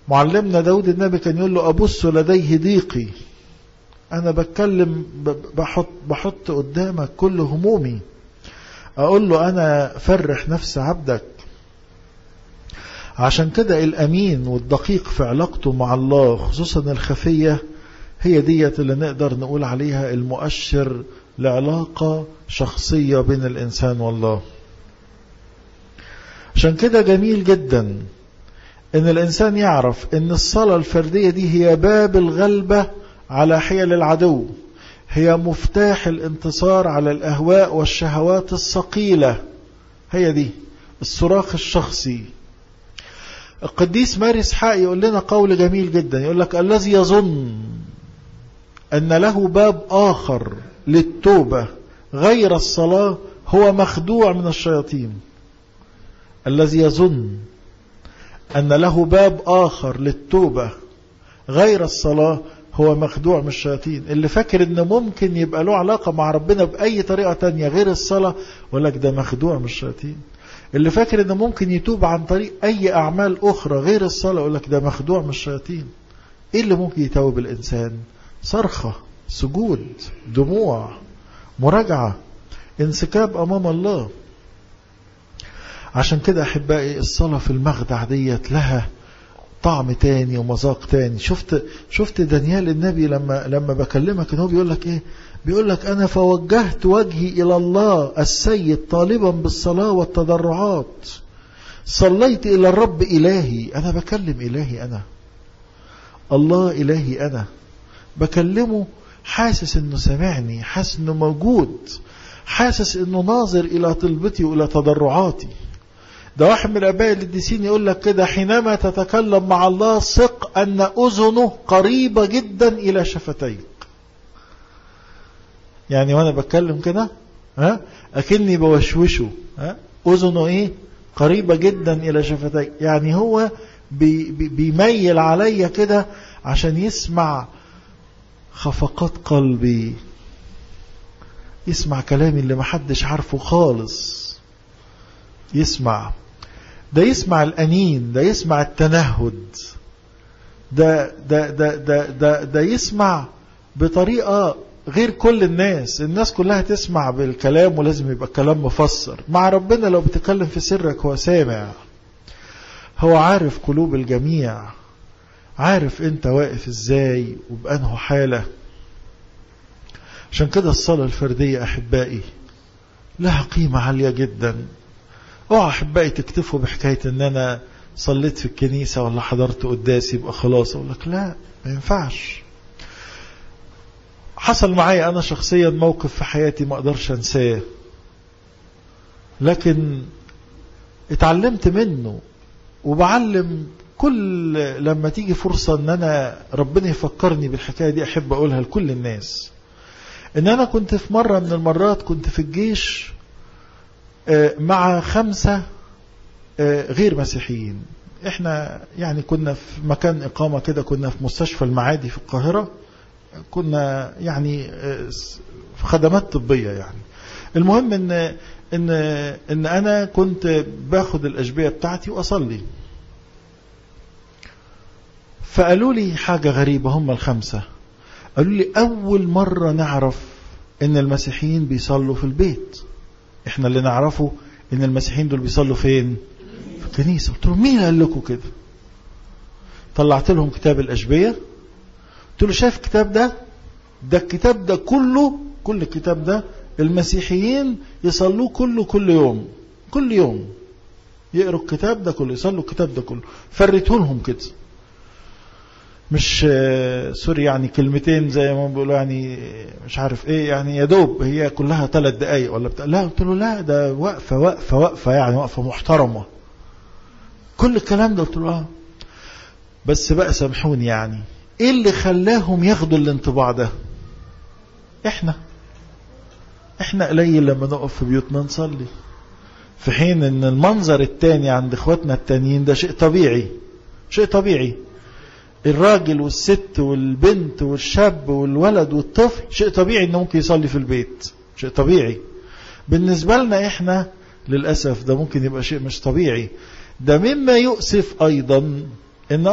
معلمنا داود النبي كان يقول له أبص لديه ضيقي أنا بتكلم بحط, بحط قدامك كل همومي أقول له أنا فرح نفس عبدك عشان كده الأمين والدقيق في علاقته مع الله خصوصا الخفية هي ديت اللي نقدر نقول عليها المؤشر لعلاقة شخصية بين الإنسان والله عشان كده جميل جدا ان الانسان يعرف ان الصلاة الفردية دي هي باب الغلبة على حيل العدو هي مفتاح الانتصار على الاهواء والشهوات الثقيلة هي دي الصراخ الشخصي القديس ماري اسحاق يقول لنا قول جميل جدا يقول لك الذي يظن ان له باب اخر للتوبة غير الصلاة هو مخدوع من الشياطين الذي يظن أن له باب آخر للتوبة غير الصلاة هو مخدوع من الشياطين اللي فاكر ان ممكن يبقى له علاقة مع ربنا بأي طريقة تانية غير الصلاة ولك ده مخدوع من الشياطين اللي فاكر ان ممكن يتوب عن طريق اي اعمال اخرى غير الصلاة ولك ده مخدوع من الشياطين ايه اللي ممكن يتوب الانسان صرخة سجود دموع مراجعة انسكاب امام الله عشان كده أحبائي الصلاة في المخدع ديت لها طعم تاني ومذاق تاني شفت شفت دانيال النبي لما لما بكلمك ان هو بيقول لك ايه بيقول لك انا فوجهت وجهي الى الله السيد طالبا بالصلاه والتضرعات صليت الى الرب الهي انا بكلم الهي انا الله الهي انا بكلمه حاسس انه سامعني حاسس انه موجود حاسس انه ناظر الى طلبتي والى تضرعاتي ده واحد من الاباء القديسين يقول لك كده حينما تتكلم مع الله ثق ان اذنه قريبه جدا الى شفتيك يعني وانا بتكلم كده ها اكني بوشوشه ها اذنه ايه قريبه جدا الى شفتيك يعني هو بي بي بيميل عليا كده عشان يسمع خفقات قلبي يسمع كلامي اللي محدش عارفه خالص يسمع ده يسمع الأنين ده يسمع التنهد ده ده ده ده ده, ده يسمع بطريقة غير كل الناس الناس كلها تسمع بالكلام ولازم يبقى الكلام مفسر مع ربنا لو بتتكلم في سرك هو سامع هو عارف قلوب الجميع عارف انت واقف ازاي وبأنه حالة عشان كده الصلاة الفردية أحبائي لها قيمة عالية جدا اوعى أحبائي تكتفوا بحكاية ان انا صليت في الكنيسة ولا حضرت قداس يبقى خلاص اقول لك لا ما ينفعش حصل معايا انا شخصيا موقف في حياتي ما اقدرش انساه لكن اتعلمت منه وبعلم كل لما تيجي فرصة ان انا ربنا يفكرني بالحكاية دي احب اقولها لكل الناس ان انا كنت في مرة من المرات كنت في الجيش مع خمسة غير مسيحيين احنا يعني كنا في مكان اقامة كده كنا في مستشفى المعادي في القاهرة كنا يعني في خدمات طبية يعني المهم ان ان ان انا كنت باخد الاشبيه بتاعتي واصلي فقالوا لي حاجة غريبة هم الخمسة قالوا لي أول مرة نعرف إن المسيحيين بيصلوا في البيت إحنا اللي نعرفه إن المسيحيين دول بيصلوا فين في الكنيسة قلت لهم مين قال لكم كده طلعت لهم كتاب الأشبية قلت له شايف الكتاب ده ده الكتاب ده كله كل الكتاب ده المسيحيين يصلوه كله كل يوم كل يوم يقروا الكتاب ده كله يصلوا الكتاب ده كله فريته لهم كده مش سوري يعني كلمتين زي ما بيقولوا يعني مش عارف ايه يعني يا دوب هي كلها ثلاث دقايق ولا بتاع لا قلت له لا ده وقفه وقفه وقفه يعني وقفه محترمه كل الكلام ده قلت له اه بس بقى سامحوني يعني ايه اللي خلاهم ياخدوا الانطباع ده احنا احنا قليل لما نقف في بيوتنا نصلي في حين ان المنظر التاني عند اخواتنا التانيين ده شيء طبيعي شيء طبيعي الراجل والست والبنت والشاب والولد والطفل شيء طبيعي انه ممكن يصلي في البيت شيء طبيعي بالنسبة لنا احنا للأسف ده ممكن يبقى شيء مش طبيعي ده مما يؤسف ايضا ان